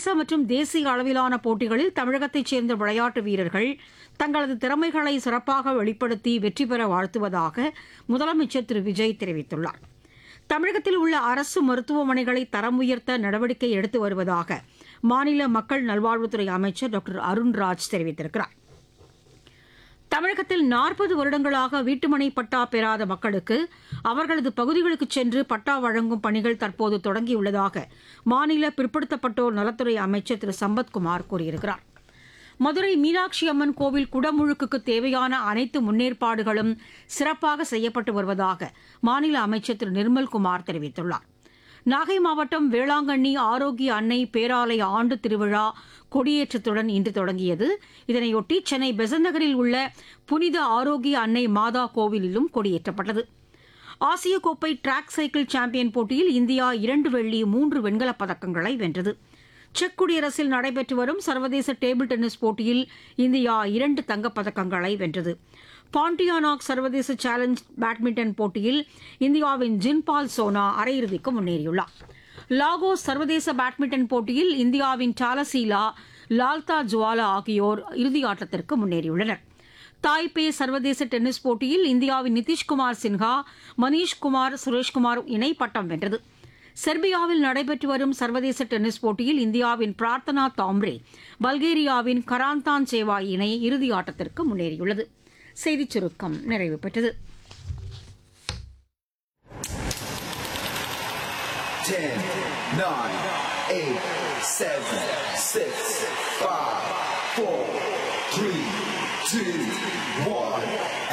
சர்வதேச மற்றும் தேசிய அளவிலான போட்டிகளில் தமிழகத்தைச் சேர்ந்த விளையாட்டு வீரர்கள் தங்களது திறமைகளை சிறப்பாக வெளிப்படுத்தி வெற்றி பெற வாழ்த்துவதாக முதலமைச்சர் திரு விஜய் தெரிவித்துள்ளார் தமிழகத்தில் உள்ள அரசு மருத்துவமனைகளை தரம் உயர்த்த நடவடிக்கை எடுத்து வருவதாக மாநில மக்கள் நல்வாழ்வுத்துறை அமைச்சர் டாக்டர் அருண்ராஜ் தெரிவித்திருக்கிறார் தமிழகத்தில் நாற்பது வருடங்களாக வீட்டுமனை பட்டா பெறாத மக்களுக்கு அவர்களது பகுதிகளுக்கு சென்று பட்டா வழங்கும் பணிகள் தற்போது தொடங்கியுள்ளதாக மாநில பிற்படுத்தப்பட்டோர் நலத்துறை அமைச்சர் திரு சம்பத்குமார் கூறியிருக்கிறார் மதுரை மீனாட்சி அம்மன் கோவில் குடமுழுக்குக்கு தேவையான அனைத்து முன்னேற்பாடுகளும் சிறப்பாக செய்யப்பட்டு வருவதாக மாநில அமைச்சர் திரு நிர்மல்குமார் தெரிவித்துள்ளார் நாகை மாவட்டம் வேளாங்கண்ணி ஆரோக்கிய அன்னை பேராலய ஆண்டு திருவிழா கொடியேற்றத்துடன் இன்று தொடங்கியது இதனையொட்டி சென்னை பெசன்ட் நகரில் உள்ள புனித ஆரோக்கிய அன்னை மாதா கோவிலிலும் கொடியேற்றப்பட்டது ஆசிய கோப்பை டிராக் சைக்கிள் சாம்பியன் போட்டியில் இந்தியா இரண்டு வெள்ளி மூன்று வெண்கலப் பதக்கங்களை வென்றது செக் குடியரசில் நடைபெற்று வரும் சர்வதேச டேபிள் டென்னிஸ் போட்டியில் இந்தியா இரண்டு தங்கப் பதக்கங்களை வென்றது பாண்டியானாக் சர்வதேச சேலஞ்ச் பேட்மிண்டன் போட்டியில் இந்தியாவின் ஜின்பால் சோனா அரையிறுதிக்கு முன்னேறியுள்ளார் லாகோஸ் சர்வதேச பேட்மிண்டன் போட்டியில் இந்தியாவின் டாலசீலா லால்தா ஜுவாலா ஆகியோர் இறுதியாட்டத்திற்கு முன்னேறியுள்ளனர் தாய்பே சர்வதேச டென்னிஸ் போட்டியில் இந்தியாவின் நிதிஷ்குமார் சின்ஹா மணீஷ்குமார் சுரேஷ்குமார் இணை பட்டம் வென்றது செர்பியாவில் நடைபெற்று வரும் சர்வதேச டென்னிஸ் போட்டியில் இந்தியாவின் பிரார்த்தனா தாம்ரே பல்கேரியாவின் கராந்தான் சேவா இணை இறுதியாட்டத்திற்கு முன்னேறியுள்ளது செய்திச் சுருக்கம் நிறைவு பெற்றது 10, 9, 8, 7, 6, 5, 4, 3, 2, 1.